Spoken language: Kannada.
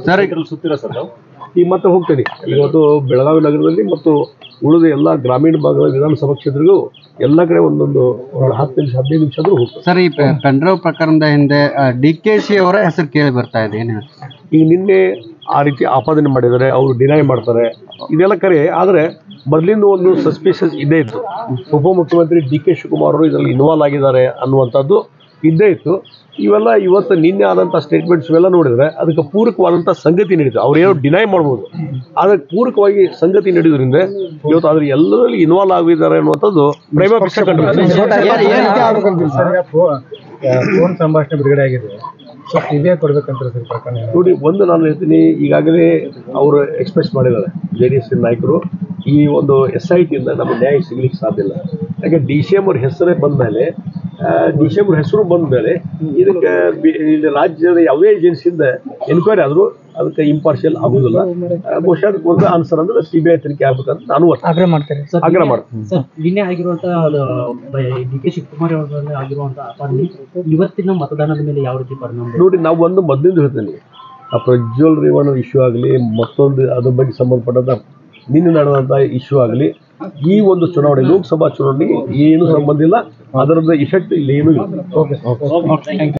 ಸರ್ ಸುತ್ತಿರ ಸರ್ ನಾವು ಈಗ ಮತ್ತೆ ಹೋಗ್ತೇನೆ ಇವತ್ತು ಬೆಳಗಾವಿ ನಗರದಲ್ಲಿ ಮತ್ತು ಉಳಿದ ಎಲ್ಲ ಗ್ರಾಮೀಣ ಭಾಗದ ವಿಧಾನಸಭಾ ಕ್ಷೇತ್ರಗಳು ಎಲ್ಲ ಕಡೆ ಒಂದೊಂದು ಒಂದು ಹತ್ತು ನಿಮಿಷ ಹದಿನೈದು ನಿಮಿಷ ಆದ್ರೂ ಹೋಗ್ತದೆ ಸರ್ ಈ ಪೆಂಡ್ರವ್ ಪ್ರಕರಣದ ಹಿಂದೆ ಡಿ ಕೆ ಶಿ ಅವರ ಹೆಸರು ಕೇಳಿ ಬರ್ತಾ ಇದೆ ಏನು ಹೇಳ್ತೀರಾ? ಈಗ ನಿನ್ನೆ ಆ ರೀತಿ ಆಪಾದನೆ ಮಾಡಿದ್ದಾರೆ ಅವರು ಡಿನೈ ಮಾಡ್ತಾರೆ ಇದೆಲ್ಲ ಕರೆ ಆದರೆ ಮೊದಲಿಂದ ಒಂದು ಸಸ್ಪಿಷಸ್ ಇದ್ದೇ ಇತ್ತು ಉಪಮುಖ್ಯಮಂತ್ರಿ ಡಿ ಕೆ ಶಿವಕುಮಾರ್ ಅವರು ಇದರಲ್ಲಿ ಇನ್ವಾಲ್ವ್ ಆಗಿದ್ದಾರೆ ಅನ್ನುವಂಥದ್ದು ಇದ್ದೇ ಇತ್ತು ಇವೆಲ್ಲ ಇವತ್ತು ನಿನ್ನೆ ಆದಂಥ ಸ್ಟೇಟ್ಮೆಂಟ್ಸ್ ಇವೆಲ್ಲ ನೋಡಿದ್ರೆ ಅದಕ್ಕೆ ಪೂರಕವಾದಂಥ ಸಂಗತಿ ನಡೀತು ಅವ್ರು ಏನೋ ಡಿನೈ ಮಾಡ್ಬೋದು ಅದಕ್ಕೆ ಪೂರಕವಾಗಿ ಸಂಗತಿ ನಡೆಯೋದ್ರಿಂದ ಇವತ್ತು ಅದ್ರ ಎಲ್ಲರಲ್ಲಿ ಇನ್ವಾಲ್ವ್ ಆಗಿದ್ದಾರೆ ಅನ್ನುವಂಥದ್ದು ಪ್ರೈಮ ಪಿಕ್ಚರ್ ಕಂಡು ಫೋನ್ ಸಂಭಾಷಣೆ ಬಿಡುಗಡೆ ಆಗಿದೆ ಸೊ ಇದೇ ಕೊಡ್ಬೇಕಂತಾರೆ ಸರ್ ಪ್ರಕರಣ ನೋಡಿ ಒಂದು ನಾನು ಹೇಳ್ತೀನಿ ಈಗಾಗಲೇ ಅವರು ಎಕ್ಸ್ಪ್ರೆಸ್ ಮಾಡಿದ್ದಾರೆ ಜೆ ಡಿ ಎಸ್ ನಾಯಕರು ಈ ಒಂದು ಎಸ್ ಐ ಟಿಯಿಂದ ನಮಗೆ ನ್ಯಾಯ ಸಿಗ್ಲಿಕ್ಕೆ ಸಾಧ್ಯ ಇಲ್ಲ ಯಾಕೆ ಡಿ ಸಿ ಎಂ ಅವ್ರ ಹೆಸರೇ ಬಂದ ಮೇಲೆ ಡಿ ಸಿ ಎಂ ಅವ್ರ ಹೆಸರು ಬಂದ ಮೇಲೆ ಇದಕ್ಕೆ ಬಿ- ಇಲ್ಲಿ ರಾಜ್ಯದ ಯಾವುದೇ ಏಜೆನ್ಸಿಯಿಂದ ಎನ್ಕ್ವೈರಿ ಆದರೂ ಅದಕ್ಕೆ ಇಂಪಾರ್ಷಿಯಲ್ ಆಗುದಿಲ್ಲ ಆ, ಬಹುಶಃ ಅದಕ್ಕೆ ಒಂದು ಆನ್ಸರ್ ಅಂದ್ರೆ ಸಿ ಬಿ ಐ ತನಿಖೆ ಆಗ್ಬೇಕಂತ ನಾನು ಒಟ್ಟು ಆಗ್ರಹ ಮಾಡ್ತಾರೆ ಆಗ್ರಹ ಮಾಡ್ತೀನಿ ಸರ್ ನಿನ್ನೆ ಆಗಿರುವಂತಹ ಡಿ ಕೆ ಶಿವಕುಮಾರ್ ಅವರ ಮೇಲೆ ಆಗಿರುವಂತಹ ಅಪಾರಣೆ ಇವತ್ತಿನ ಮತದಾನದ ಮೇಲೆ ಯಾವ ರೀತಿ ಪರಿಣಾಮ ಬೀರುತ್ತೆ? ನೋಡಿ ನಾವು ಒಂದು ಮೊದಲಿಂದ ಹೇಳ್ತೀನಿ ಆ ಪ್ರಜ್ವಲ್ ರೇವಣ್ಣ ಇಶ್ಯೂ ಆಗಲಿ ಮತ್ತೊಂದು ಅದ್ರ ಬಗ್ಗೆ ಸಂಬಂಧಪಟ್ಟಂತ ನಿನ್ನೆ ನಡೆದಂಥ ಇಶ್ಯೂ ಆಗಲಿ ಈ ಒಂದು ಚುನಾವಣೆ ಲೋಕಸಭಾ ಚುನಾವಣೆಗೆ ಏನು ಸಂಬಂಧ ಇಲ್ಲ ಅದರದ ಇಫೆಕ್ಟ್ ಇಲ್ಲಿ ಏನೂ ಇಲ್ಲ